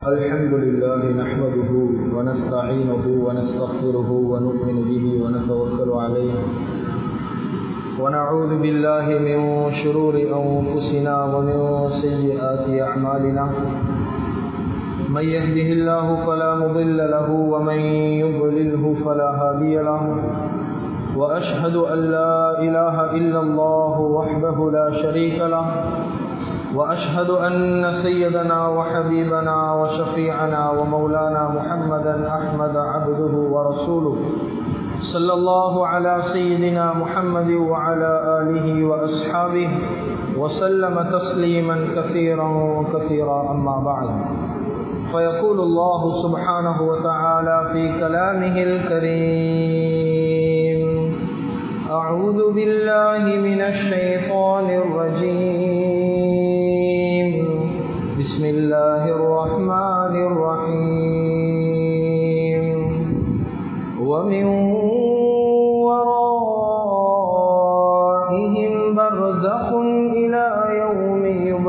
الحمد لله نحمده ونستعينه ونستغفره ونؤمن به ونتوكل عليه ونعوذ بالله من شرور أنفسنا ومن سيئات أعمالنا من يهده الله فلا مضل له ومن يضلله فلا هادي له وأشهد أن لا إله إلا الله وحده لا شريك له وأشهد أن سيدنا وحبيبنا وشفيعنا ومولانا محمدا أحمد عبده ورسوله صلى الله على سيدنا محمد وعلى آله وأصحابه وسلم تسليما كثيرا كثيرا أما بعد فيقول الله سبحانه وتعالى في كلامه الكريم أعوذ بالله من الشيطان الرجيم بسم الله الرحمن الرحيم ومن ورائهم برزخ إلى يوم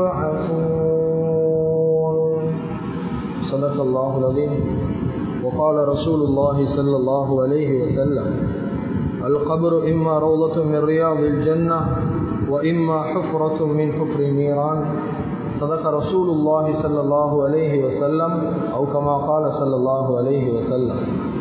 يبعثون صدق الله العظيم وقال رسول الله صلى الله عليه وسلم القبر إما روضة من رياض الجنة وإما حفرة من حفر النيران صدق رسول الله صلى الله عليه وسلم أو كما قال صلى الله عليه وسلم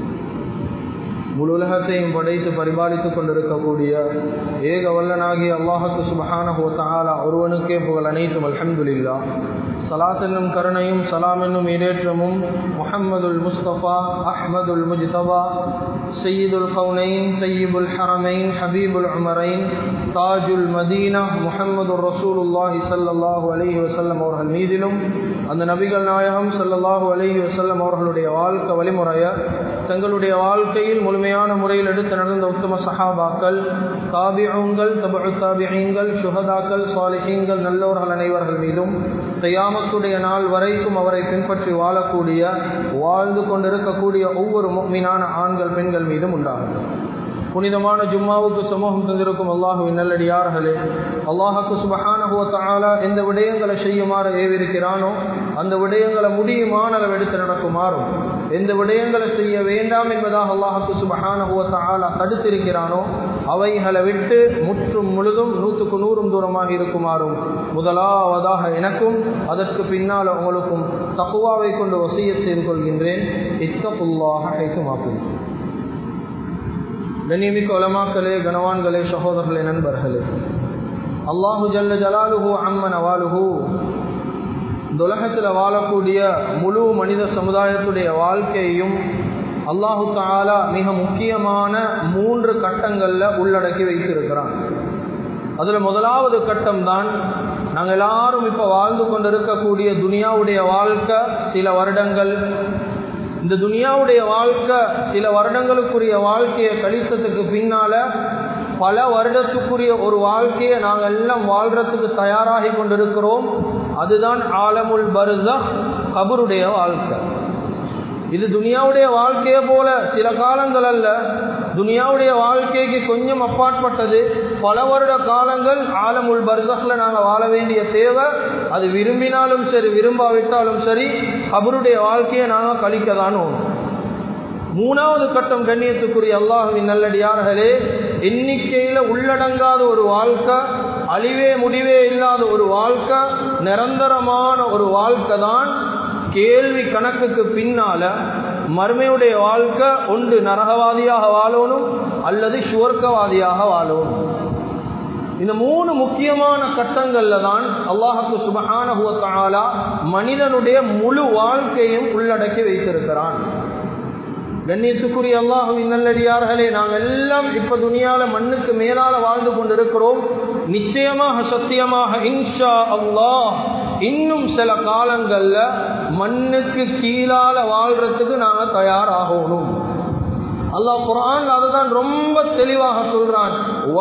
முழு உலகத்தையும் படைத்து பரிபாலித்துக் கொண்டிருக்கக்கூடிய ஏக வல்லனாகிய அல்லாஹுக்கு சுபஹானஹு தஆலா ஒருவனுக்கே புகழ் அனைத்தும் அல்ஹம்துலில்லா சலாத் என்னும் கருணையும் சலாம் என்னும் இடேற்றமும் முஹம்மதுல் முஸ்தபா அஹ்மதுல் முஜ்தபா சையீதுல் கவுனைன் சையீபுல் ஹரமைன் ஹபீபுல் உமரைன் தாஜுல் மதீனா முஹம்மது ரசூலுல்லாஹி சல்லல்லாஹு அலைஹி வசல்லம் அவர்கள் மீதிலும் அந்த நபிகள் நாயகம் சல்லல்லாஹு அலைஹி வசல்லம் அவர்களுடைய வாழ்க்கை வழிமுறைய தங்களுடைய வாழ்க்கையில் முழுமையான முறையில் எடுத்து நடந்த உத்தம சஹாபாக்கள் தாபியங்கள் தபு தாபியங்கள் சுகதாக்கள் சாலிஹீங்கள் நல்லவர்கள் அனைவர்கள் மீதும் தையாமத்துடைய நாள் வரைக்கும் அவரை பின்பற்றி வாழக்கூடிய வாழ்ந்து கொண்டிருக்கக்கூடிய ஒவ்வொரு மீனான ஆண்கள் பெண்கள் மீதும் உண்டாகும் புனிதமான ஜும்மாவுக்கு சமூகம் தந்திருக்கும் அல்லாஹுவின் நல்லடியார்களே அல்லாஹுக்கு சுபஹானஹுவத்தாலா எந்த விடயங்களை செய்யுமாறு ஏவிருக்கிறானோ அந்த விடயங்களை முடியுமான அளவு எடுத்து நடக்குமாறும் எந்த விடயங்களை செய்ய வேண்டாம் என்பதாக அல்லாஹுக்கு சுபஹானஹுவத்தாலா தடுத்திருக்கிறானோ அவைகளை விட்டு முற்றும் முழுதும் நூற்றுக்கு நூறும் தூரமாக இருக்குமாறும் முதலாவதாக எனக்கும் அதற்கு பின்னால் உங்களுக்கும் தக்குவாவை கொண்டு வசிய செய்து கொள்கின்றேன் இத்தகுல்லாக கைக்குமாக்கும் கண்ணியமிக்க உலமாக்களே கனவான்களே சகோதரர்களே நண்பர்களே அல்லாஹு ஜல்ல ஜலாலுஹு அம்மன் அவாலுஹு இந்த உலகத்தில் வாழக்கூடிய முழு மனித சமுதாயத்துடைய வாழ்க்கையையும் அல்லாஹு தாலா மிக முக்கியமான மூன்று கட்டங்களில் உள்ளடக்கி வைத்திருக்கிறான் அதில் முதலாவது கட்டம் தான் நாங்கள் எல்லாரும் இப்போ வாழ்ந்து கொண்டிருக்கக்கூடிய துனியாவுடைய வாழ்க்கை சில வருடங்கள் இந்த துனியாவுடைய வாழ்க்கை சில வருடங்களுக்குரிய வாழ்க்கையை கழித்ததுக்கு பின்னால பல வருடத்துக்குரிய ஒரு வாழ்க்கையை நாங்கள் எல்லாம் வாழ்றதுக்கு தயாராகி கொண்டிருக்கிறோம் அதுதான் ஆலமுல் பருதா கபருடைய வாழ்க்கை இது துனியாவுடைய வாழ்க்கையை போல சில காலங்கள் அல்ல துனியாவுடைய வாழ்க்கைக்கு கொஞ்சம் அப்பாற்பட்டது பல வருட காலங்கள் ஆலமுல் பர்சக்கில் நாங்கள் வாழ வேண்டிய தேவை அது விரும்பினாலும் சரி விரும்பாவிட்டாலும் சரி அவருடைய வாழ்க்கையை நாங்கள் கழிக்க தான் மூணாவது கட்டம் கண்ணியத்துக்குரிய அல்லாஹுவின் நல்லடியார்களே எண்ணிக்கையில் உள்ளடங்காத ஒரு வாழ்க்கை அழிவே முடிவே இல்லாத ஒரு வாழ்க்கை நிரந்தரமான ஒரு வாழ்க்கை தான் கேள்வி கணக்குக்கு பின்னால மறுமையுடைய வாழ்க்கை ஒன்று நரகவாதியாக வாழணும் அல்லது சுவர்க்கவாதியாக வாழணும் இந்த மூணு முக்கியமான கட்டங்கள்ல தான் அல்லாஹுக்கு சுபஹானஹுவத்தாலா மனிதனுடைய முழு வாழ்க்கையும் உள்ளடக்கி வைத்திருக்கிறான் கண்ணியத்துக்குரிய அல்லாஹுவின் நல்லடியார்களே நாங்கள் எல்லாம் இப்ப துணியால மண்ணுக்கு மேலால வாழ்ந்து கொண்டிருக்கிறோம் நிச்சயமாக சத்தியமாக இன்ஷா அல்லாஹ் இன்னும் சில காலங்கள்ல மண்ணுக்கு கீழால வாழ்றதுக்கு நாங்க தயாராகணும் அல்லாஹ் குரான் அதுதான் ரொம்ப தெளிவாக சொல்றான்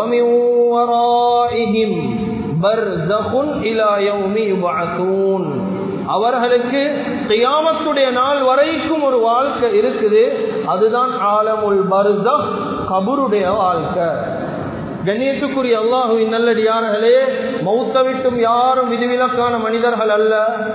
அவர்களுக்கு கியாமத்துடைய நாள் வரைக்கும் ஒரு வாழ்க்கை இருக்குது அதுதான் ஆலமுல் பர்தக் கபருடைய வாழ்க்கை கண்ணியத்துக்குரிய அல்லாஹுவின் நல்லடியார்களே மௌத்த விட்டும் யாரும் விதிவிலக்கான மனிதர்கள் அல்ல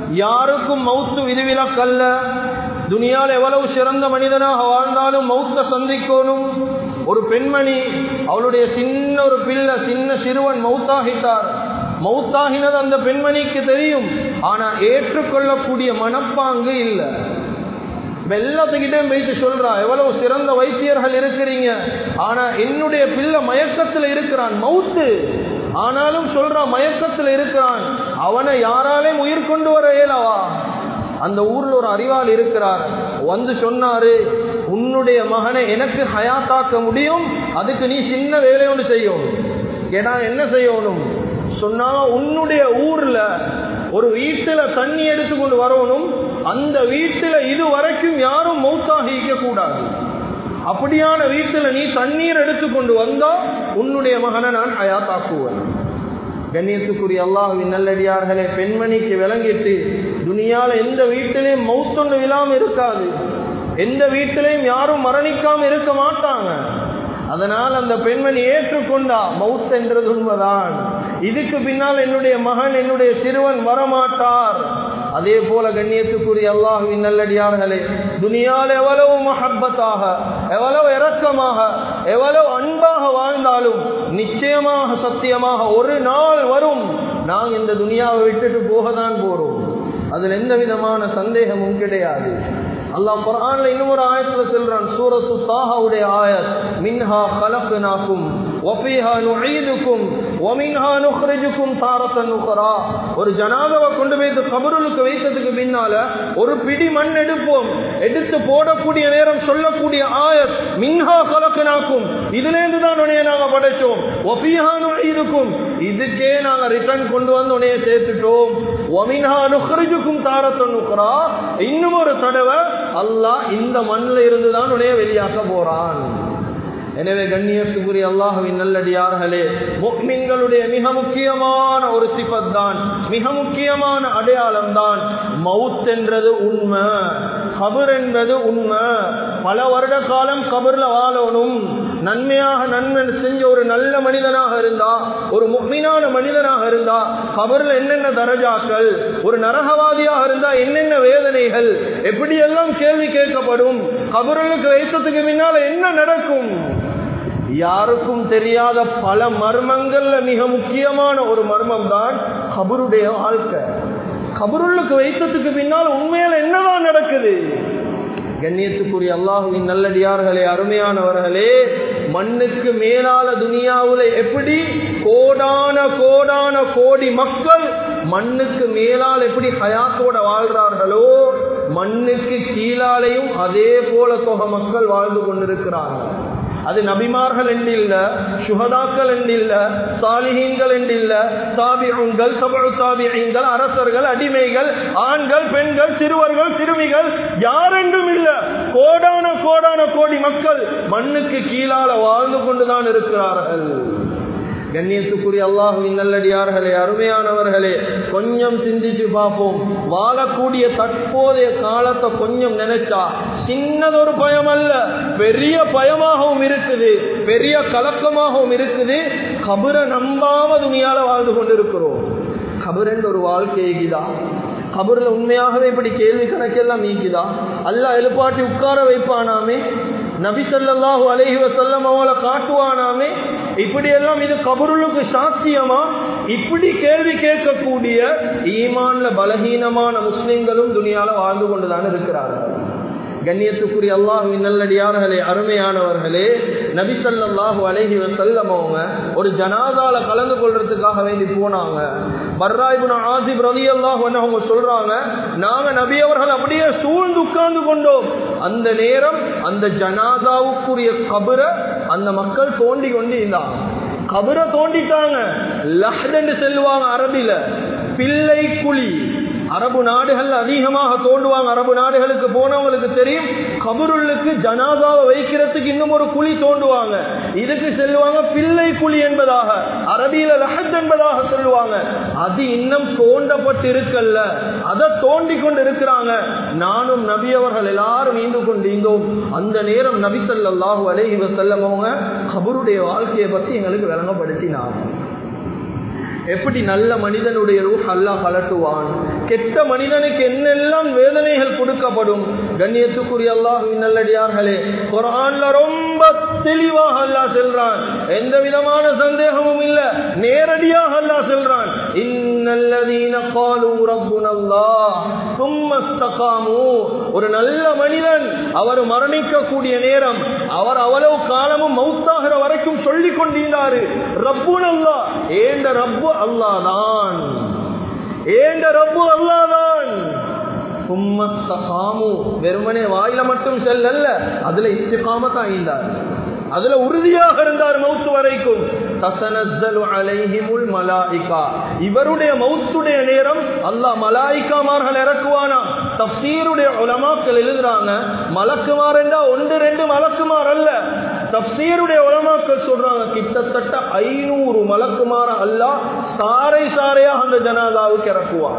யாருக்கும் மௌத்து விதிவிலக்கல்ல துனியால் எவ்வளவு சிறந்த மனிதனாக வாழ்ந்தாலும் மௌத்த சந்திக்கணும் ஒரு பெண்மணி அவளுடைய சின்ன ஒரு பிள்ளை சின்ன சிறுவன் மௌத்தாகிட்டார் மௌத்தாகினது அந்த பெண்மணிக்கு தெரியும் ஆனா ஏற்றுக்கொள்ளக்கூடிய மனப்பாங்கு இல்லை வெள்ளத்துக்கிட்டே போயிட்டு சொல்றா எவ்வளவு சிறந்த வைத்தியர்கள் இருக்கிறீங்க ஆனா என்னுடைய பிள்ளை மயக்கத்துல இருக்கிறான் மவுத்து ஆனாலும் சொல்றா மயக்கத்துல இருக்கிறான் அவனை யாராலையும் உயிர் கொண்டு வர இயலவா அந்த ஊர்ல ஒரு அறிவாள் இருக்கிறார் வந்து சொன்னாரு உன்னுடைய மகனை எனக்கு ஹயாத்தாக்க முடியும் அதுக்கு நீ சின்ன வேலை ஒன்று செய்யணும் ஏன்னா என்ன செய்யணும் சொன்னா உன்னுடைய ஊர்ல ஒரு வீட்டுல தண்ணி எடுத்து கொண்டு வரணும் அந்த வீட்டுல இது வரைக்கும் யாரும் மௌத்தாகிக்க கூடாது அப்படியான வீட்டுல நீ தண்ணீர் எடுத்து கொண்டு வந்தா உன்னுடைய மகனை நான் ஹயாத்தாக்குவேன் கண்ணியத்துக்குரிய அல்லாஹுவின் நல்லடியார்களே பெண்மணிக்கு விளங்கிட்டு துனியால எந்த வீட்டிலையும் மௌத்தொண்டு விழாம இருக்காது எந்த வீட்டிலையும் யாரும் மரணிக்காம இருக்க மாட்டாங்க அதனால் அந்த பெண்மணி ஏற்றுக்கொண்டா மவுத் என்றது உண்மைதான் இதுக்கு பின்னால் என்னுடைய மகன் என்னுடைய சிறுவன் வரமாட்டார் அதே போல கண்ணியத்துக்குரிய அல்லாஹுவின் நல்லடியார்களே துனியால் எவ்வளவு மஹப்பத்தாக எவ்வளவு இரக்கமாக எவ்வளவு அன்பாக வாழ்ந்தாலும் நிச்சயமாக சத்தியமாக ஒரு நாள் வரும் நாங்கள் இந்த துனியாவை விட்டுட்டு போக தான் போறோம் அதில் எந்த விதமான சந்தேகமும் கிடையாது அல்லாஹ் குர்ஆன்ல இன்னும் ஒரு ஆயத்துல சொல்றான் சூரத்து தாஹாவுடைய ஆயத் மின்ஹா خلقناكم وفيها نعيدكم ومنها نخرجكم تارة أخرى ஒரு ஜனாதாவை கொண்டு போய் கபருளுக்கு வைத்ததுக்கு பின்னால ஒரு பிடி மண் எடுப்போம் எடுத்து போடக்கூடிய நேரம் சொல்லக்கூடிய ஆயத் மின்ஹா கலக்கனாக்கும் இதுல இருந்து தான் உனைய நாங்க படைச்சோம் ஒஃபிஹா நுழைதுக்கும் இதுக்கே நாங்க ரிட்டர்ன் கொண்டு வந்து உனைய சேர்த்துட்டோம் ஒமின்ஹா நுஹ்ரிஜுக்கும் தாரத்தன் நுக்ரா இன்னும் ஒரு தடவை அல்லாஹ் இந்த மண்ணில் இருந்து தான் உனைய வெளியாக்க போறான் எனவே கண்ணியத்துக்குரிய அல்லாஹுவின் நல்லடியார்களே முக்மின்களுடைய மிக முக்கியமான ஒரு சிபத் தான் மிக முக்கியமான அடையாளம் தான் மவுத் என்றது உண்மை கபர் என்பது உண்மை பல வருட காலம் கபர்ல வாழணும் நன்மையாக நன்மை செஞ்ச ஒரு நல்ல மனிதனாக இருந்தா ஒரு முக்மீனான மனிதனாக இருந்தா கபர்ல என்னென்ன தரஜாக்கள் ஒரு நரகவாதியாக இருந்தா என்னென்ன வேதனைகள் எப்படியெல்லாம் கேள்வி கேட்கப்படும் கபர்களுக்கு வைத்ததுக்கு பின்னால என்ன நடக்கும் யாருக்கும் தெரியாத பல மர்மங்கள்ல மிக முக்கியமான ஒரு மர்மம் தான் கபருடைய வாழ்க்கை கபருளுக்கு வைத்ததுக்கு பின்னால் உண்மையில என்னதான் நடக்குது கண்ணியத்துக்குரிய அல்லாஹுவின் நல்லடியார்களே அருமையானவர்களே மண்ணுக்கு மேலால துனியாவுல எப்படி கோடான கோடான கோடி மக்கள் மண்ணுக்கு மேலால் எப்படி ஹயாத்தோட வாழ்றார்களோ மண்ணுக்கு கீழாலையும் அதே போல தொகை மக்கள் வாழ்ந்து கொண்டிருக்கிறார்கள் அது நபிமார்கள் என்றில்ல சுகதாக்கள் என்றில்ல சாலிஹீன்கள் என்றில்ல தாபியங்கள் சபழு தாபியங்கள் அரசர்கள் அடிமைகள் ஆண்கள் பெண்கள் சிறுவர்கள் சிறுமிகள் யாரென்றும் இல்ல கோடான கோடான கோடி மக்கள் மண்ணுக்கு கீழால வாழ்ந்து கொண்டுதான் இருக்கிறார்கள் கண்ணியத்துக்குரிய அல்லாஹுவின் நல்லடியார்களே அருமையானவர்களே கொஞ்சம் சிந்திச்சு பார்ப்போம் வாழக்கூடிய தற்போதைய காலத்தை கொஞ்சம் நினைச்சா சின்னதொரு பயம் அல்ல பெரிய பயமாகவும் இருக்குது பெரிய கலக்கமாகவும் இருக்குது கபரை நம்பாம துணியால வாழ்ந்து கொண்டிருக்கிறோம் கபரன் ஒரு வாழ்க்கைக்குதா கபர்ல உண்மையாகவே இப்படி கேள்வி கணக்கெல்லாம் நீக்குதா அல்ல எழுப்பாட்டி உட்கார வைப்பானாமே நபி சல்லாஹூ அலஹி வசல்லம் அவளை காட்டுவானாமே இப்படியெல்லாம் இது கபருளுக்கு சாத்தியமா இப்படி கேள்வி கேட்கக்கூடிய ஈமான்ல பலகீனமான முஸ்லிம்களும் துணியால வாழ்ந்து கொண்டுதான் இருக்கிறார்கள் கண்ணியத்துக்குரிய அல்லாஹுவின் நல்லடியார்களே அருமையானவர்களே நபி சல்லாஹு அலஹி வசல்லம் அவங்க ஒரு ஜனாதால கலந்து கொள்றதுக்காக வேண்டி போனாங்க பர்ராயிபுன ஆசிப் ரவி அல்லாஹ் அவங்க சொல்றாங்க நாங்க நபி அவர்கள் அப்படியே சூழ்ந்து உட்கார்ந்து கொண்டோம் அந்த நேரம் அந்த ஜனாதாவுக்குரிய கபரை அந்த மக்கள் தோண்டி கொண்டு இருந்தாங்க கபரை தோண்டிட்டாங்க லஹ்ன்னு செல்வாங்க அரபில பிள்ளை குழி அரபு நாடுகள் அதிகமாக தோண்டுவாங்க அரபு நாடுகளுக்கு போனவங்களுக்கு தெரியும் கபருளுக்கு ஜனாதாவை வைக்கிறதுக்கு இன்னும் ஒரு குழி தோண்டுவாங்க இதுக்கு செல்வாங்க பிள்ளை குழி என்பதாக அரபியில லஹத் என்பதாக சொல்லுவாங்க அது இன்னும் தோண்டப்பட்டு இருக்கல்ல அதை தோண்டி கொண்டு இருக்கிறாங்க நானும் நபி அவர்கள் எல்லாரும் நீண்டு கொண்டிருந்தோம் அந்த நேரம் நபி சல்லாஹூ அலேஹி வசல்லம் அவங்க கபருடைய வாழ்க்கையை பற்றி எங்களுக்கு விளங்கப்படுத்தினாங்க எப்படி நல்ல மனிதனுடைய ரூஹ் அல்லாஹ் கலட்டுவான் கெட்ட மனிதனுக்கு என்னெல்லாம் வேதனைகள் கொடுக்கப்படும் கண்ணியத்துக்குரிய அல்லாஹுவின் நல்லடியார்களே குரான்ல ரொம்ப தெளிவாக அல்லாஹ் செல்றான் எந்த விதமான சந்தேகமும் இல்ல நேரடியாக அல்லாஹ் செல்றான் இன்னல்லதீன காலு ரப்புனல்லாஹ் சும்ம இஸ்தகாமு ஒரு நல்ல மனிதன் அவர் மரணிக்கக்கூடிய நேரம் அவர் அவ்வளவு காலமும் மௌத்தாகிற வரைக்கும் சொல்லிக் கொண்டிருந்தாரு ரப்புனல்லா ஏண்ட ரப்பு அல்லாதான் ஏண்ட ரப்பு அல்லாதான் சும்மஸ்தகாமு வெறுமனே வாயில மட்டும் செல்லல்ல அதுல இஸ்திகாமத்தான் இருந்தார் அதுல உறுதியாக இருந்தார் மௌத்து வரைக்கும் தசனஸ்ஸலு அலைஹிமுல் மலாயிகா இவருடைய மௌத்துடைய நேரம் அல்லாஹ் மலாயிகாமார்கள் இறக்குவானா தப்சீருடைய உலமாக்கள் எழுதுறாங்க மலக்குமார் என்றா ஒன்று ரெண்டு மலக்குமார் அல்ல தப்சீருடைய உலமாக்கள் சொல்றாங்க கிட்டத்தட்ட ஐநூறு மலக்குமார அல்லாஹ் சாரை சாரையாக அந்த ஜனாதாவுக்கு இறக்குவான்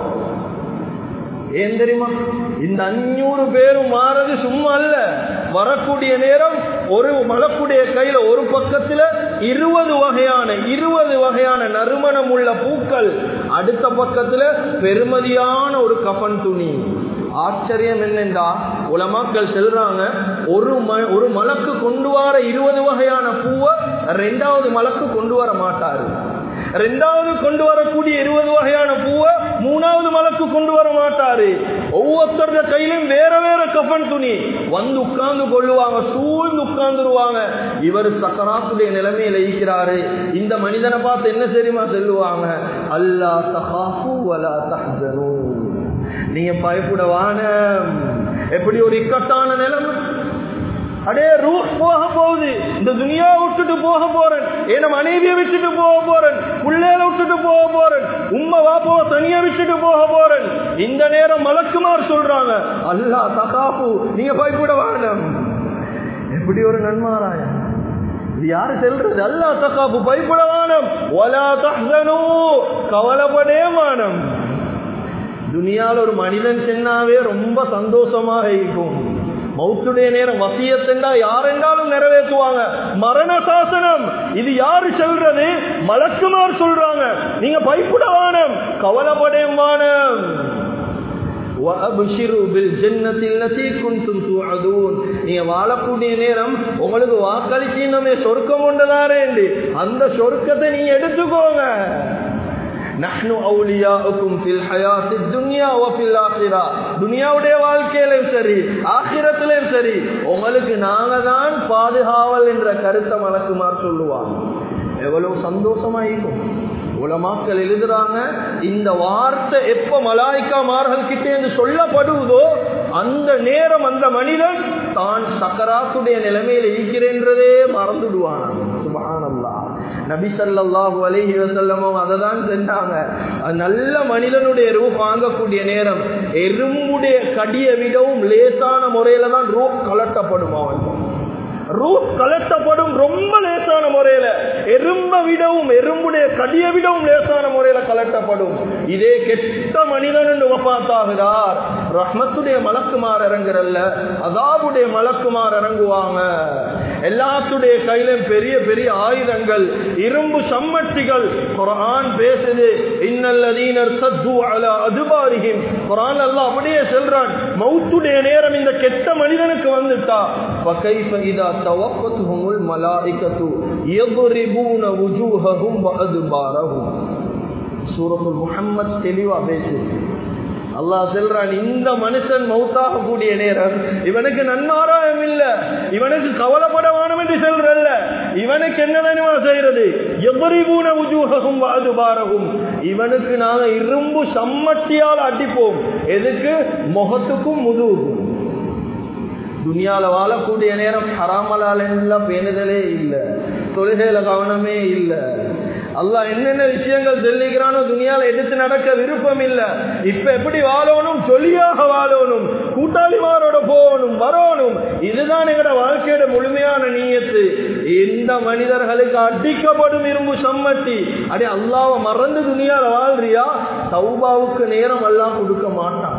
ஏன் தெரியுமா இந்த அஞ்சூறு பேரும் மாறது சும்மா அல்ல வரக்கூடிய நேரம் ஒரு மலக்குடைய கையில ஒரு பக்கத்துல இருபது வகையான இருபது வகையான நறுமணம் உள்ள பூக்கள் அடுத்த பக்கத்துல பெருமதியான ஒரு கஃன் துணி ஆச்சரியம் என்னென்றா உலமாக்கள் செல்றாங்க ஒரு ம ஒரு மலக்கு கொண்டு வர இருபது வகையான பூவை ரெண்டாவது மலக்கு கொண்டு வர மாட்டாரு ரெண்டாவது கொண்டு வரக்கூடிய இருபது வகையான பூவை மூணாவது மலக்கு கொண்டு வர மாட்டாரு ஒவ்வொருத்தருடைய கையிலும் வேற வேற கஃபன் துணி வந்து உட்கார்ந்து கொள்ளுவாங்க சூழ்ந்து உட்கார்ந்துருவாங்க இவர் சக்கராத்துடைய நிலைமையில இருக்கிறாரு இந்த மனிதனை பார்த்து என்ன தெரியுமா சொல்லுவாங்க அல்லா தஹாஃபு வலா தஹ்சனு நீங்க பயப்படவான எப்படி ஒரு இக்கட்டான நிலைமை அடே ரூஹ் போக போகுது இந்த துனியா விட்டுட்டு போக போறேன் என் மனைவியை விட்டுட்டு போக போறேன் பிள்ளையில விட்டுட்டு போக போறேன் உம்மை வாப்போ தனியா விட்டுட்டு போக போறேன் இந்த நேரம் மலக்குமார் சொல்றாங்க அல்லா தகாப்பு நீங்க பயப்பட வேண்டாம் எப்படி ஒரு நன்மாராயம் இது யாரு செல்றது அல்லா தகாப்பு பயப்பட வேணும் ஒலா தஹனு கவலைப்படே மானம் துனியால ஒரு மனிதன் சென்னாவே ரொம்ப சந்தோஷமாக இருக்கும் மௌத்துடைய நேரம் வசியத்தெண்டா யாரென்றாலும் நிறைவேற்றுவாங்க மரண சாசனம் இது யாரு சொல்றது மலக்குமார் சொல்றாங்க நீங்க பயப்பட வானம் கவலைப்படே வானம் நீங்க வாழக்கூடிய நேரம் உங்களுக்கு வாக்களிச்சின்னமே சொர்க்கம் கொண்டதாரே அந்த சொர்க்கத்தை நீங்க எடுத்துக்கோங்க நஹ்னு அவுலியாவுக்கும் ஃபில் ஹயாத்தித் துன்யா வ ஃபில் ஆখিরা துனியாவுடைய வாழ்க்கையிலும் சரி ஆখিরাத்திலும் சரி உங்களுக்கு நாங்க தான் பாதுகாவல் என்ற கருத்தை மலக்குமார் சொல்லுவாங்க எவ்வளவு சந்தோஷமா இருக்கும் உலமாக்கள் எழுதுறாங்க இந்த வார்த்தை எப்ப மலாய்க்கா மார்கள் கிட்டே என்று சொல்லப்படுவதோ அந்த நேரம் அந்த மனிதன் தான் சக்கராத்துடைய நிலைமையில் இருக்கிறேன்றதே மறந்துடுவான் சுபானல்லா நபி சல்லாஹூ அலஹி வசல்லமும் அதை தான் செஞ்சாங்க நல்ல மனிதனுடைய ரூ வாங்கக்கூடிய நேரம் எறும்புடைய கடியை விடவும் லேசான முறையில தான் ரூ கலட்டப்படும் அவன் ரூட் கலட்டப்படும் ரொம்ப லேசான முறையில எறும்ப விடவும் எறும்புடைய கடியை விடவும் லேசான முறையில கலட்டப்படும் இதே கெட்ட மனிதன் என்று வபாத்தாகிறார் ரஹ்மத்துடைய மலக்குமார் இறங்குறல்ல அதாவுடைய மலக்குமார் இறங்குவாங்க எல்லாத்துடைய கையிலும் பெரிய பெரிய ஆயுதங்கள் இரும்பு சம்மட்டிகள் குரான் பேசுது இன்னல்லதீனர் சத்து அல அதுபாரிகிம் குரான் எல்லாம் அப்படியே செல்றான் மௌத்துடைய நேரம் இந்த கெட்ட மனிதனுக்கு வந்துட்டா فكيف إذا توفتهم الملائكة يضربون وجوههم وأدبارهم சூரத்துல் முஹம்மத் தெளிவா பேசு அல்லாஹ் செல்றான் இந்த மனுஷன் மௌத்தாக கூடிய நேரம் இவனுக்கு நன்மாராயம் இல்ல இவனுக்கு கவலைப்பட வேணும் என்று சொல்றல்ல இவனுக்கு என்ன வேணுமா செய்யறது எவ்வரி பூன உஜூககும் வாது பாரகும் இவனுக்கு நாங்க இரும்பு சம்மட்டியால் அடிப்போம் எதுக்கு முகத்துக்கும் முதுகுக்கும் துனியால வாழக்கூடிய நேரம் ஹராமலால் எல்லாம் பேணுதலே இல்லை தொழுகையில கவனமே இல்லை அல்லாஹ் என்னென்ன விஷயங்கள் சொல்லிக்கிறானோ துனியால எடுத்து நடக்க விருப்பம் இல்ல இப்ப எப்படி வாழணும் சொல்லியாக வாழணும் கூட்டாளிமாரோட போகணும் வரணும் இதுதான் எங்கட வாழ்க்கையோட முழுமையான நீயத்து எந்த மனிதர்களுக்கு அடிக்கப்படும் இரும்பு சம்மட்டி அடே அல்லாவை மறந்து துனியால வாழ்றியா சௌபாவுக்கு நேரம் எல்லாம் கொடுக்க மாட்டான்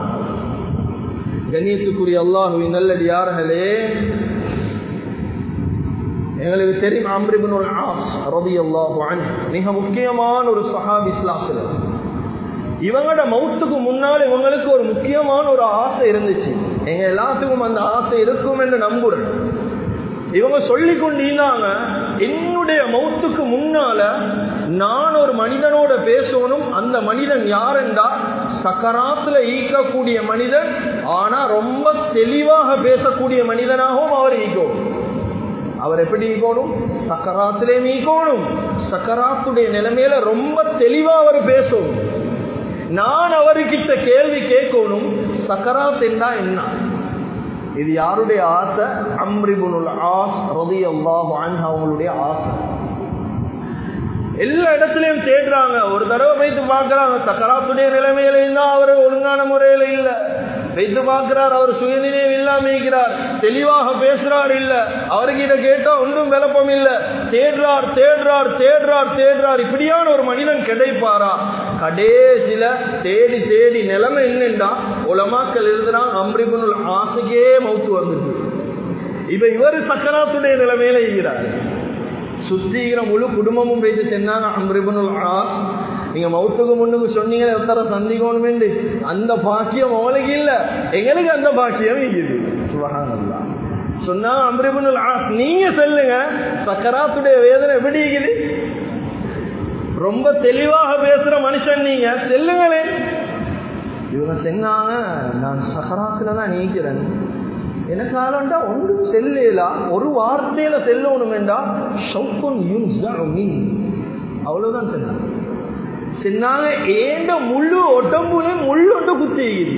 கண்ணியத்துக்குரிய அல்லாஹுவின் நல்லடியார்களே எங்களுக்கு தெரியும் அம்ரிபுல் ஆஸ் ரதியல்லாஹு அன்ஹு மிக முக்கியமான ஒரு சஹாபி இஸ்லாத்துல இவங்களோட மௌத்துக்கு முன்னால் இவங்களுக்கு ஒரு முக்கியமான ஒரு ஆசை இருந்துச்சு எங்க எல்லாத்துக்கும் அந்த ஆசை இருக்கும் என்று நம்புறேன் இவங்க சொல்லி கொண்டிருந்தாங்க என்னுடைய மௌத்துக்கு முன்னால நான் ஒரு மனிதனோட பேசணும் அந்த மனிதன் யாரென்றா சக்கராத்துல ஈக்கக்கூடிய மனிதன் ஆனா ரொம்ப தெளிவாக பேசக்கூடிய மனிதனாகவும் அவர் ஈக்கும் அவர் எப்படி ஈக்கணும் சக்கராத்திலே ஈக்கணும் சக்கராத்துடைய நிலைமையில ரொம்ப தெளிவா அவர் பேசணும் நான் அவர்கிட்ட கேள்வி கேட்கணும் சக்கராத் என்றா என்ன இது யாருடைய ஆசை அம்ரிபுனுல் ஆஸ் ரதி அல்லாஹ் அவங்களுடைய ஆசை எல்லா இடத்துலயும் தேடுறாங்க ஒரு தடவை வைத்து பார்க்கறாங்க சக்கராத்துடைய நிலைமையில அவர் ஒழுங்கான முறையில இல்ல வைத்து பார்க்கிறார் அவர் சுயநினைவு இல்லாம இருக்கிறார் தெளிவாக பேசுறார் இல்ல அவருக்கு இதை கேட்டா ஒன்றும் விளப்பம் இல்ல தேடுறார் தேடுறார் தேடுறார் தேடுறார் இப்படியான ஒரு மனிதன் கிடைப்பாரா கடைசியில தேடி தேடி நிலைமை என்னண்டா உலமாக்கள் எழுதுறான் அம்ரிபுனுல் ஆசைக்கே மவுத்து வந்துட்டு இப்ப இவர் சக்கராத்துடைய நிலைமையில இருக்கிறார் சுத்திகிற முழு குடும்பமும் போயிட்டு சென்னாங்க அம்ரிபுனுல் ஆஸ் நீங்க மவுத்துக்கு முன்னுக்கு சொன்னீங்க எத்தனை சந்திக்கணும் அந்த பாக்கியம் அவளுக்கு இல்ல எங்களுக்கு அந்த பாக்கியம் இருக்குது சுபகானல்லா சொன்னா அம்ரிபுனுல் ஆஸ் நீங்க சொல்லுங்க சக்கராத்துடைய வேதனை எப்படி இருக்குது ரொம்ப தெளிவாக பேசுற மனுஷன் நீங்க செல்லுங்களே இவங்க சொன்னாங்க நான் சக்கராத்துல தான் நீக்கிறேன் எனக்கு ஆளண்டா ஒன்றும் செல்லலாம் ஒரு வார்த்தையில செல்லணும் என்றா ஷவுக்குன் அவ்வளவுதான் சொன்னாங்க சொன்னாங்க ஏண்ட முள்ளு ஒட்டம்புலே முள்ளொண்டு குத்திக்குது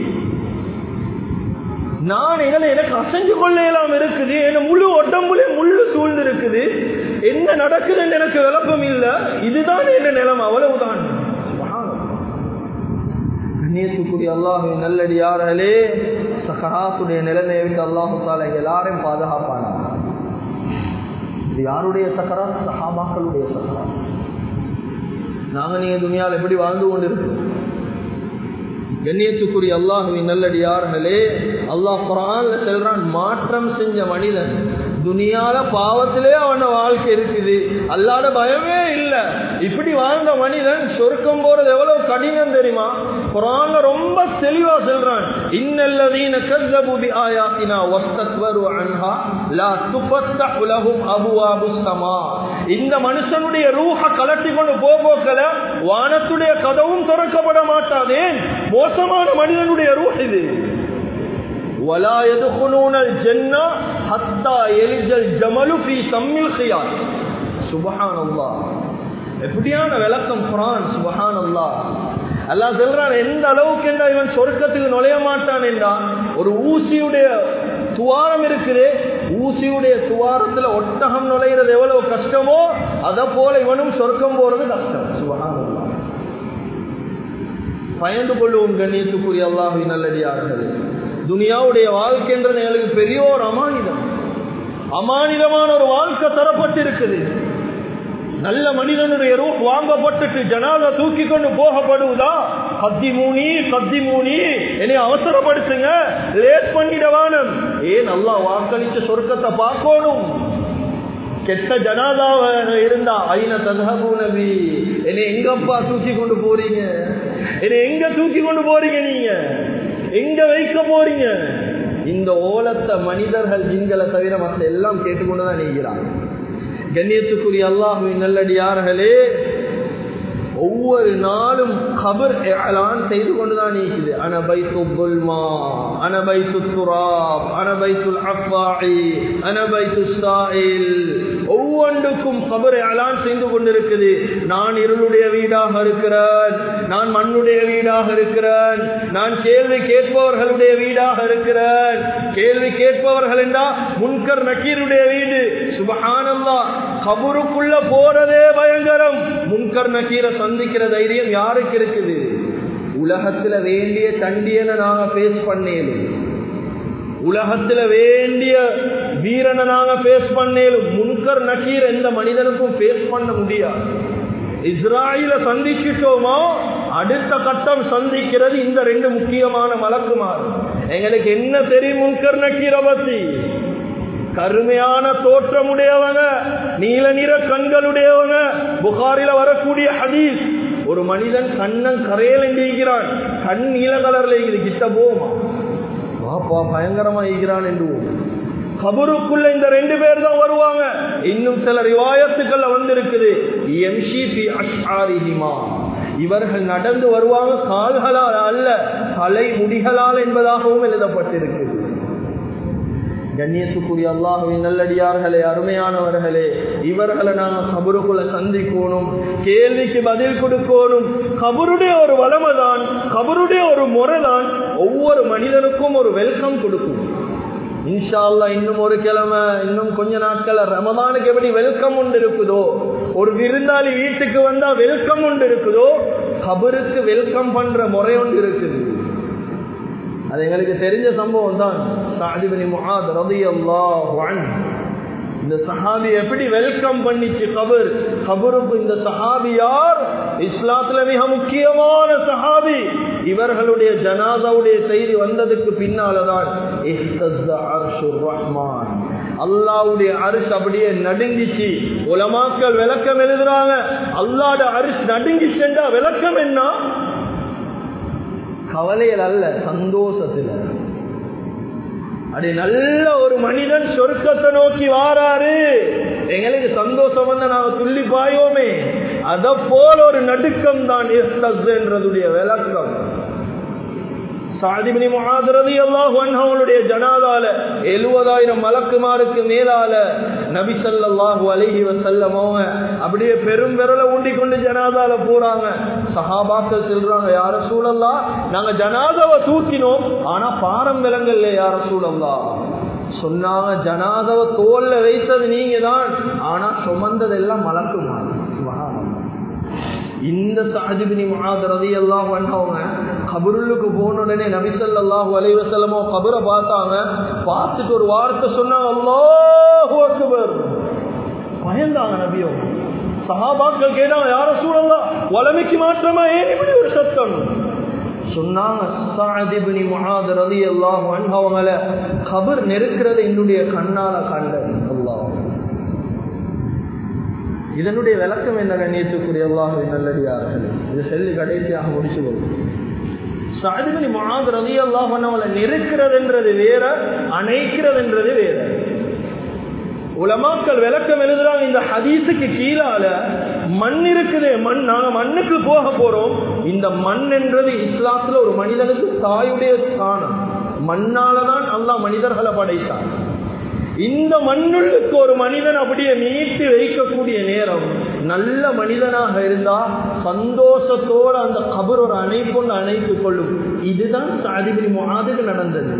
நான் எங்களை எனக்கு அசைஞ்சு கொள்ளலாம் இருக்குது என் முழு ஒட்டம்புலே முள்ளு சூழ்ந்து இருக்குது என்ன நடக்குதுன்னு எனக்கு விளப்பம் இல்லை இதுதான் என் நிலம் அவ்வளவுதான் கண்ணியத்துக்குரிய அல்லாஹு நல்லடியார்களே சகராத்துடைய நிலைமையை விட்டு அல்லாஹு தால எல்லாரையும் பாதுகாப்பான இது யாருடைய சக்கராத் சஹாபாக்களுடைய சக்கராத் நாங்க நீங்க துணியால் எப்படி வாழ்ந்து கொண்டிருக்கோம் கண்ணியத்துக்குரிய அல்லாஹுவின் நல்லடியார்களே அல்லாஹ் குரான்ல செல்றான் மாற்றம் செஞ்ச மனிதன் துனியால பாவத்திலே அவன வாழ்க்கை இருக்குது அல்லாத பயமே இல்லை இப்படி வாழ்ந்த மனிதன் சொர்க்கம் போறது எவ்வளவு கடினம் தெரியுமா குரான்ல ரொம்ப தெளிவா சொல்றான் இன்னல்லதீன கஸ்ஸபு பிஆயாத்தினா வஸ்தக்பரு அன்ஹா லா துஃபத்தஹு லஹும் அபுவாபுஸ் ஸமா இந்த மனுஷனுடைய ரூஹ கலட்டி கொண்டு போகல வானத்துடைய கதவும் திறக்கப்பட மாட்டாதே மோசமான மனிதனுடைய ரூஹ் இது ولا يدخلون الجنة حتى يلج الجمل في سم الخياط سبحان الله எப்படியான விளக்கம் குரான் சுபஹான் அல்லா அல்லாஹ் சொல்றான் எந்த அளவுக்கு என்றா இவன் சொர்க்கத்துக்கு நுழைய மாட்டான் என்றா ஒரு ஊசியுடைய துவாரம் இருக்குது ஊசியுடைய துவாரத்துல ஒட்டகம் நுழைகிறது எவ்வளவு கஷ்டமோ அதை போல இவனும் சொர்க்கம் போறது கஷ்டம் சுபஹான் அல்லா பயந்து கொள்ளுவோம் கண்ணியத்துக்குரிய அல்லாஹி நல்லடியார்கள் துனியாவுடைய வாழ்க்கைன்றது எங்களுக்கு பெரிய ஒரு அமானிதம் அமானிதமான ஒரு வாழ்க்கை தரப்பட்டிருக்குது நல்ல மனிதனுடைய ரூப் வாங்கப்பட்டுட்டு ஜனாத தூக்கி கொண்டு போகப்படுவதா கத்தி மூனி கத்தி மூனி என்னை அவசரப்படுத்துங்க லேட் பண்ணிடவானம் ஏன் நல்லா வாக்களிச்ச சொர்க்கத்தை பார்க்கணும் கெட்ட ஜனாதாவாக இருந்தா ஐன ததபு நபி என்னை எங்கப்பா தூக்கி கொண்டு போறீங்க என்னை எங்க தூக்கி கொண்டு போறீங்க நீங்க எங்க வைக்க போறீங்க இந்த ஓலத்த மனிதர்கள் ஜிங்களை தவிர மற்ற எல்லாம் கேட்டுக்கொண்டுதான் நீங்கிறாங்க கண்ணியத்துக்குரிய அல்லாஹுவின் நல்லடியார்களே ஒவ்வொரு நாளும் கபர் ஏலான் செய்து கொண்டுதான் நீக்குது அனபைத்து புல்மா அனபைத்து துராப் அனபைத்துல் அஃபாயி அனபைத்து சாயில் ஒவ்வொன்றுக்கும் கபர் ஏலான் செய்து கொண்டிருக்குது நான் இருளுடைய வீடாக இருக்கிறேன் நான் மண்ணுடைய வீடாக இருக்கிறேன் நான் கேள்வி கேட்பவர்களுடைய வீடாக இருக்கிறேன் கேள்வி கேட்பவர்கள் என்றா முன்கர் நக்கீருடைய வீடு சுபஹானல்லா கபருக்குள்ள போறதே பயங்கரம் முன்கர் நக்கீரை சந்திக்கிற தைரியம் யாருக்கு இருக்குது உலகத்துல வேண்டிய தண்டியனை நாங்க பேஸ் பண்ணேலும் உலகத்துல வேண்டிய வீரனை நாங்க பேஸ் பண்ணேலும் முன்கர் நக்கீர் எந்த மனிதனுக்கும் பேஸ் பண்ண முடியாது இஸ்ராயில சந்திச்சிட்டோமோ அடுத்த கட்டம் சந்திக்கிறது இந்த ரெண்டு முக்கியமான மலக்குமாறு எங்களுக்கு என்ன தெரியும் முன்கர் நக்கீரை பத்தி கருமையான தோற்றமுடையவங்க நீல நிற கண்களுடையவங்க புகாரில வரக்கூடிய ஹதீஸ் ஒரு மனிதன் கண்ணன் கரையல் இருக்கிறான் கண் நீல கலர்ல இருக்குது கிட்ட போமா வாப்பா பயங்கரமா இருக்கிறான் என்று கபருக்குள்ள இந்த ரெண்டு பேர் தான் வருவாங்க இன்னும் சில ரிவாயத்துக்கள்ல வந்திருக்குது எம்ஷிபி அஷ்ஆரிஹிமா இவர்கள் நடந்து வருவாங்க கால்களால் அல்ல தலை முடிகளால் என்பதாகவும் எழுதப்பட்டிருக்குது கண்ணியத்துக்குரிய அல்லாஹுவின் நல்லடியார்களே அருமையானவர்களே இவர்களை நாங்கள் கபருக்குள்ள சந்திக்கணும் கேள்விக்கு பதில் கொடுக்கணும் கபருடைய ஒரு வளமை தான் கபருடைய ஒரு முறை தான் ஒவ்வொரு மனிதனுக்கும் ஒரு வெல்கம் கொடுக்கும் இன்ஷா அல்லா இன்னும் ஒரு கிழமை இன்னும் கொஞ்ச நாட்கள் ரமதானுக்கு எப்படி வெல்கம் உண்டு இருக்குதோ ஒரு விருந்தாளி வீட்டுக்கு வந்தா வெல்கம் உண்டு இருக்குதோ கபருக்கு வெல்கம் பண்ற முறை ஒன்று இருக்குது அது எங்களுக்கு தெரிஞ்ச சம்பவம் தான் சாதிபனி முகாத் ரதி அல்லாஹ் இந்த சஹாபி எப்படி வெல்கம் பண்ணிச்சு கபர் கபருக்கு இந்த சஹாபி யார் இஸ்லாத்துல மிக முக்கியமான சஹாபி இவர்களுடைய ஜனாதாவுடைய செய்தி வந்ததுக்கு பின்னாலதான் ரஹ்மான் அல்லாவுடைய அரிசி அப்படியே நடுங்கிச்சு உலமாக்கள் விளக்கம் எழுதுறாங்க அல்லாட அரிசி நடுங்கிச்சுண்டா விளக்கம் என்ன கவலையில் அல்ல சந்தோஷத்தில் அப்படி நல்ல ஒரு மனிதன் சொர்க்கத்தை நோக்கி வாராரு எங்களுக்கு சந்தோஷம் வந்து நாங்க துள்ளி பாயோமே அத போல ஒரு நடுக்கம் தான் என்றதுடைய விளக்கம் சாதிபினி மகாதிரதி அல்லாஹ் அவங்களுடைய ஜனாதால எழுபதாயிரம் மலக்குமாருக்கு மேலால நபி சல்லாஹு அலஹி வசல்லமோங்க அப்படியே பெரும் விரல ஊண்டி கொண்டு ஜனாதால போறாங்க சஹாபாக்கள் செல்றாங்க யார சூழல்லா நாங்க ஜனாதாவை தூக்கினோம் ஆனா பாரம் விலங்கல்ல யார சூழல்லா சொன்னாங்க ஜனாதாவை தோல்ல வைத்தது நீங்க தான் ஆனா சுமந்ததெல்லாம் மலக்குமாறு இந்த சாஜிபினி மகாதரதி எல்லாம் பண்ணவங்க கபருளுக்கு போன உடனே நபிசல்லாஹு அலைவசல்லமோ கபரை பார்த்தாங்க பார்த்துட்டு ஒரு வார்த்தை சொன்னாங்க அல்லாஹு அக்பர் பயந்தாங்க நபியோ சஹாபாக்கள் கேட்டாங்க யார சூழலாம் வளமைக்கு மாற்றமா ஏன் இப்படி ஒரு சத்தம் சொன்னாங்க சாதிபினி மகாத் ரதி எல்லாம் அவங்கள கபர் நெருக்கிறது என்னுடைய கண்ணால கண்டது அல்லாஹ் இதனுடைய விளக்கம் என்ன கண்ணியத்துக்குரிய அல்லாஹுவின் நல்லடியார்கள் இது சொல்லி கடைசியாக முடிச்சு கொள்ளும் சாதிபலி மகாத் ரவி அல்லாஹ் அவளை நெருக்கிறதுன்றது வேற அணைக்கிறதுன்றது வேற உலமாக்கள் விளக்கம் எழுதுறாங்க இந்த ஹதீஸுக்கு கீழால மண் இருக்குது மண் நாங்க மண்ணுக்கு போக போறோம் இந்த மண் என்றது இஸ்லாத்துல ஒரு மனிதனுக்கு தாயுடைய ஸ்தானம் மண்ணாலதான் அல்லாஹ் மனிதர்களை படைத்தான் இந்த மண்ணுள்ளுக்கு ஒரு மனிதன் அப்படியே மீட்டு வைக்கக்கூடிய நேரம் நல்ல மனிதனாக இருந்தா சந்தோஷத்தோட அந்த கபர் ஒரு அணைப்பொண்டு அணைத்து கொள்ளும் இதுதான் சாதிபதி மாதுக்கு நடந்தது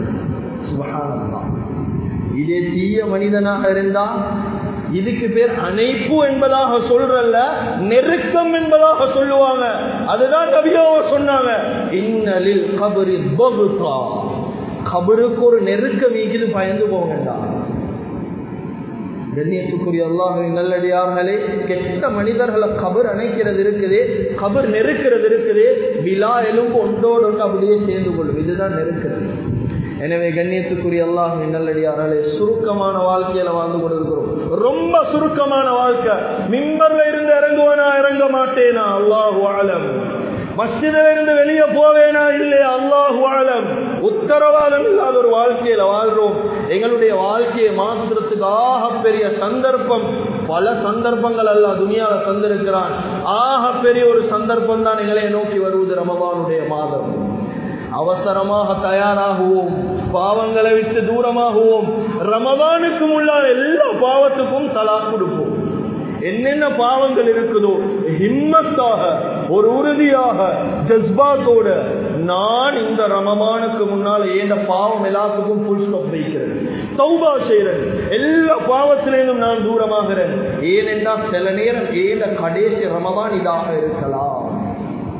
இதே தீய மனிதனாக இருந்தா இதுக்கு பேர் அணைப்பு என்பதாக சொல்றல்ல நெருக்கம் என்பதாக சொல்லுவாங்க அதுதான் நபியாவ சொன்னாங்க இன்னலில் கபரி பகுதா கபருக்கு ஒரு நெருக்கம் இது பயந்து போங்கண்டா கண்ணியத்துக்குரிய அல்லாஹின் நல்லடியார்களே கெட்ட மனிதர்களை கபர் அணைக்கிறது இருக்குது கபர் நெருக்கிறது இருக்குது விழா எலும்பு ஒன்றோடு ஒன்று அப்படியே சேர்ந்து கொள்ளும் இதுதான் நெருக்கிறது எனவே கண்ணியத்துக்குரிய அல்லாஹின் நல்லடியார்களே சுருக்கமான வாழ்க்கையில வாழ்ந்து கொண்டிருக்கிறோம் ரொம்ப சுருக்கமான வாழ்க்கை மிம்பர்ல இருந்து இறங்குவனா இறங்க மாட்டேனா அல்லாஹு ஆலம் மஸ்ஜிதில் இருந்து வெளியே போவேனா இல்லையா அல்லாஹு ஆலம் உத்தரவாதம் இல்லாத ஒரு வாழ்க்கையில வாழ்றோம் எங்களுடைய வாழ்க்கையை மாற்றுறதுக்கு ஆக பெரிய சந்தர்ப்பம் பல சந்தர்ப்பங்கள் அல்ல துணியால தந்திருக்கிறான் ஆக பெரிய ஒரு சந்தர்ப்பம் தான் எங்களை நோக்கி வருவது ரமபானுடைய மாதம் அவசரமாக தயாராகுவோம் பாவங்களை விட்டு தூரமாகுவோம் ரமதானுக்கு முன்னாள் எல்லா பாவத்துக்கும் தலா கொடுப்போம் என்னென்ன பாவங்கள் இருக்குதோ ஹிம்மத்தாக ஒரு உறுதியாக ஜஸ்பாத்தோட நான் இந்த ரமமானுக்கு முன்னால் ஏந்த பாவம் எல்லாத்துக்கும் புல் ஸ்டாப் வைக்கிறேன் சௌபா செய்கிறேன் எல்லா பாவத்திலேயும் நான் தூரமாகிறேன் ஏனென்றால் சில நேரம் ஏந்த கடைசி ரமதான் இதாக இருக்கலாம்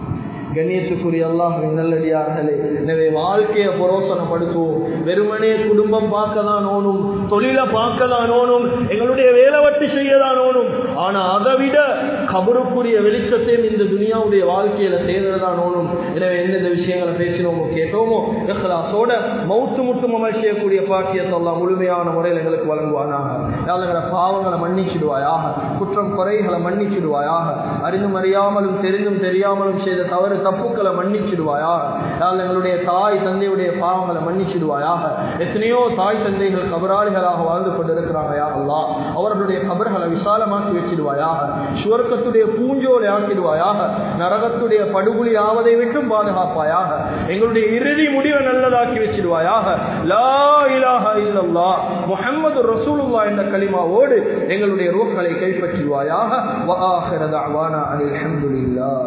கண்ணியத்துக்குரிய அல்லாஹின் நல்லடியார்களே எனவே வாழ்க்கையை புரோசனப்படுத்துவோம் வெறுமனே குடும்பம் பார்க்க தான் ஓணும் தொழிலை பார்க்க தான் ஓணும் எங்களுடைய வேலை வட்டி செய்ய தான் ஓணும் ஆனா அதை விட கபருக்குரிய வெளிச்சத்தையும் இந்த துனியாவுடைய வாழ்க்கையில செய்யறதுதான் ஓணும் எனவே எந்தெந்த விஷயங்களை பேசினோமோ கேட்டோமோ இஹ்லாஸோட மௌத்து முட்டும் அமல் செய்யக்கூடிய பாக்கியத்தை எல்லாம் முழுமையான முறையில் எங்களுக்கு வழங்குவானாக எங்களோட பாவங்களை மன்னிச்சிடுவாயாக குற்றம் குறைகளை மன்னிச்சிடுவாயாக அறிந்தும் அறியாமலும் தெரிந்தும் தெரியாமலும் செய்த தவறு தப்புக்களை மன்னிச்சிடுவாயாக யாழ் எங்களுடைய தாய் தந்தையுடைய பாவங்களை மன்னிச்சிடுவாயாக எத்தனையோ தாய் தந்தைகள் கபராளிகளாக வாழ்ந்து கொண்டிருக்கிறாங்க யா அல்லா அவர்களுடைய கபர்களை விசாலமாக்கி வச்சிடுவாயாக சுவர்க்கத்துடைய பூஞ்சோலை ஆக்கிடுவாயாக நரகத்துடைய படுகொலி ஆவதை விட்டும் பாதுகாப்பாயாக எங்களுடைய இறுதி முடிவை நல்லதாக்கி வச்சிடுவாயாக லா இலாஹ இல்லல்லா முஹம்மது ரசூலுல்லா என்ற கலிமாவோடு எங்களுடைய ரூஹ்களை கைப்பற்றுவாயாக வஆஹிர தஅவானா அனில் ஹம்துலில்லாஹ்